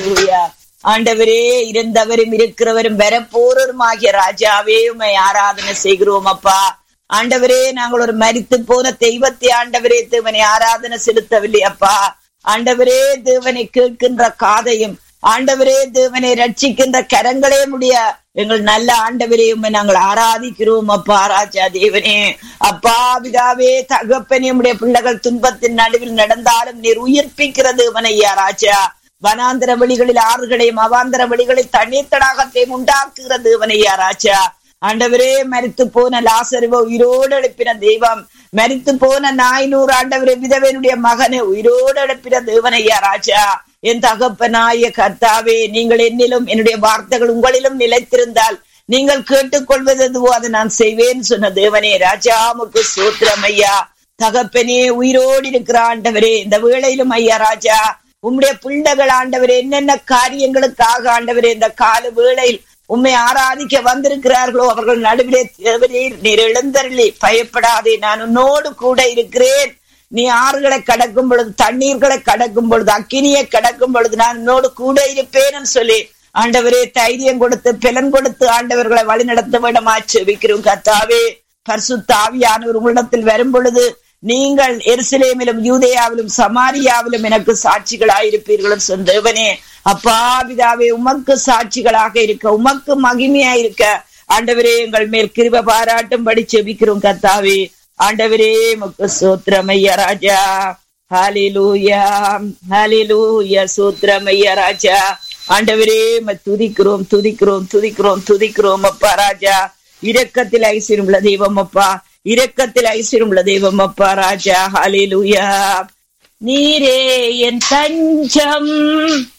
ஹalleluya ஆண்டவரே இருந்தவரும் இருக்கிறவரும் வரப்போறரும் ஆகிய ராஜாவே உமை ஆராதனை செய்கிறோம் அப்பா ஆண்டவரே நாங்கள் ஒரு மரித்து போன தெய்வத்தை ஆண்டவரே தேவனை ஆராதனை செலுத்தவில்லை அப்பா ஆண்டவரே தேவனை கேட்கின்ற காதையும் ஆண்டவரே தேவனை ரட்சிக்கின்ற கரங்களே முடிய எங்கள் நல்ல ஆண்டவரே உம்மை நாங்கள் ஆராதிக்கிறோம் அப்பா ராஜா தேவனே அப்பா பிதாவே தகப்பனே உடைய பிள்ளைகள் துன்பத்தின் நடுவில் நடந்தாலும் நீர் உயிர்ப்பிக்கிற தேவனையா ராஜா வனாந்திர வழிகளில் ஆறுகளையும் அவாந்திர வழிகளில் தண்ணீர் தடாகத்தையும் உண்டாக்குகிற தேவனையா ராஜா ஆண்டவரே மரித்து போன லாசருவ உயிரோடு எழுப்பின தெய்வம் மரித்து போன நாய்நூறு ஆண்டவரே விதவனுடைய மகனை உயிரோடு எழுப்பின தேவனையா ராஜா என் தகப்பனாய கர்த்தாவே நீங்கள் என்னிலும் என்னுடைய வார்த்தைகள் உங்களிலும் நிலைத்திருந்தால் நீங்கள் கேட்டுக்கொள்வது எதுவோ அதை நான் செய்வேன் சொன்ன தேவனே ராஜா உமக்கு சூத்திரம் ஐயா தகப்பனே உயிரோடு இருக்கிற ஆண்டவரே இந்த வேளையிலும் ஐயா ராஜா உம்முடைய பிள்ளைகள் ஆண்டவரே என்னென்ன காரியங்களுக்காக ஆண்டவரே இந்த கால வேளையில் உம்மை ஆராதிக்க வந்திருக்கிறார்களோ அவர்கள் நடுவிலே தேவரே நீர் எழுந்தருளி பயப்படாதே நான் உன்னோடு கூட இருக்கிறேன் நீ ஆறுகளை கடக்கும் பொழுது தண்ணீர்களை கடக்கும் பொழுது அக்கினியை கடக்கும் பொழுது நான் உன்னோடு கூட இருப்பேன்னு சொல்லி ஆண்டவரே தைரியம் கொடுத்து பலன் கொடுத்து ஆண்டவர்களை வழி நடத்த வேண்டுமா செபிக்கிறோம் கத்தாவே பரிசுத்த ஆவியானவர் உங்களிடத்தில் வரும் பொழுது நீங்கள் எருசலேமிலும் யூதேயாவிலும் சமாரியாவிலும் எனக்கு சாட்சிகளாயிருப்பீர்களும் சொந்தவனே அப்பா பிதாவே உமக்கு சாட்சிகளாக இருக்க உமக்கு மகிமையா இருக்க ஆண்டவரே எங்கள் மேல் கிருப பாராட்டும்படி செபிக்கிறோம் கத்தாவே ஆண்டவரே முக்கு சூத்திரமையா ராஜா ஹாலிலூயா ஹாலிலூயா சூத்திரமையா ராஜா ஆண்டவரே ம துதிக்கிறோம் துதிக்கிறோம் துதிக்கிறோம் துதிக்கிறோம் அப்பா ராஜா இரக்கத்தில் ஐஸ்வர்யம் உள்ள தெய்வம் அப்பா இரக்கத்தில் ஐஸ்வர்யம் உள்ள தெய்வம் அப்பா ராஜா ஹாலிலூயா நீரே என் தஞ்சம்